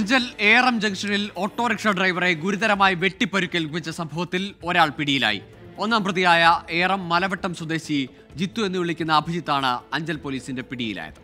അഞ്ചൽ ഏറം ജംഗ്ഷനിൽ ഓട്ടോറിക്ഷ ഡ്രൈവറെ ഗുരുതരമായി വെട്ടിപ്പരുക്കേൽപ്പിച്ച സംഭവത്തിൽ ഒരാൾ പിടിയിലായി ഒന്നാം പ്രതിയായ ഏറം മലവട്ടം സ്വദേശി ജിത്തു എന്ന് വിളിക്കുന്ന അഭിജിത്താണ് അഞ്ചൽ പോലീസിന്റെ പിടിയിലായത്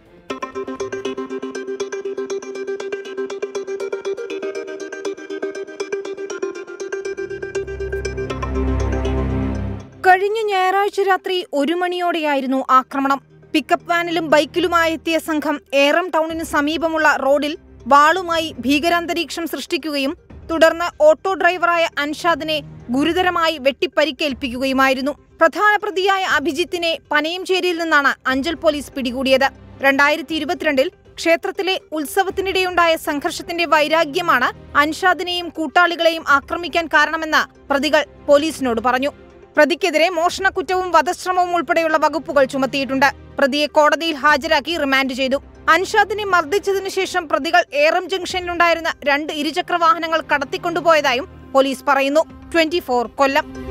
കഴിഞ്ഞ ഞായറാഴ്ച രാത്രി ഒരു മണിയോടെയായിരുന്നു ആക്രമണം പിക്കപ്പ് വാനിലും ബൈക്കിലുമായി എത്തിയ സംഘം ഏറം ടൗണിന് സമീപമുള്ള റോഡിൽ വാളുമായി ഭീകരാന്തരീക്ഷം സൃഷ്ടിക്കുകയും തുടർന്ന് ഓട്ടോ ഡ്രൈവറായ അൻഷാദിനെ ഗുരുതരമായി വെട്ടിപ്പരിക്കേൽപ്പിക്കുകയുമായിരുന്നു പ്രധാന പ്രതിയായ അഭിജിത്തിനെ പനയംചേരിയിൽ നിന്നാണ് അഞ്ചൽ പോലീസ് പിടികൂടിയത് രണ്ടായിരത്തി ഇരുപത്തിരണ്ടിൽ ക്ഷേത്രത്തിലെ ഉത്സവത്തിനിടെയുണ്ടായ സംഘർഷത്തിന്റെ വൈരാഗ്യമാണ് അൻഷാദിനെയും കൂട്ടാളികളെയും ആക്രമിക്കാൻ കാരണമെന്ന് പ്രതികൾ പോലീസിനോട് പറഞ്ഞു പ്രതിക്കെതിരെ മോഷണക്കുറ്റവും വധശ്രമവും ഉൾപ്പെടെയുള്ള വകുപ്പുകൾ ചുമത്തിയിട്ടുണ്ട് പ്രതിയെ കോടതിയിൽ ഹാജരാക്കി റിമാൻഡ് ചെയ്തു അൻഷാദിനെ മർദ്ദിച്ചതിനു ശേഷം പ്രതികൾ ഏറം ജംഗ്ഷനിലുണ്ടായിരുന്ന രണ്ട് ഇരുചക്ര വാഹനങ്ങൾ കടത്തിക്കൊണ്ടുപോയതായും പോലീസ് പറയുന്നു ട്വന്റി കൊല്ലം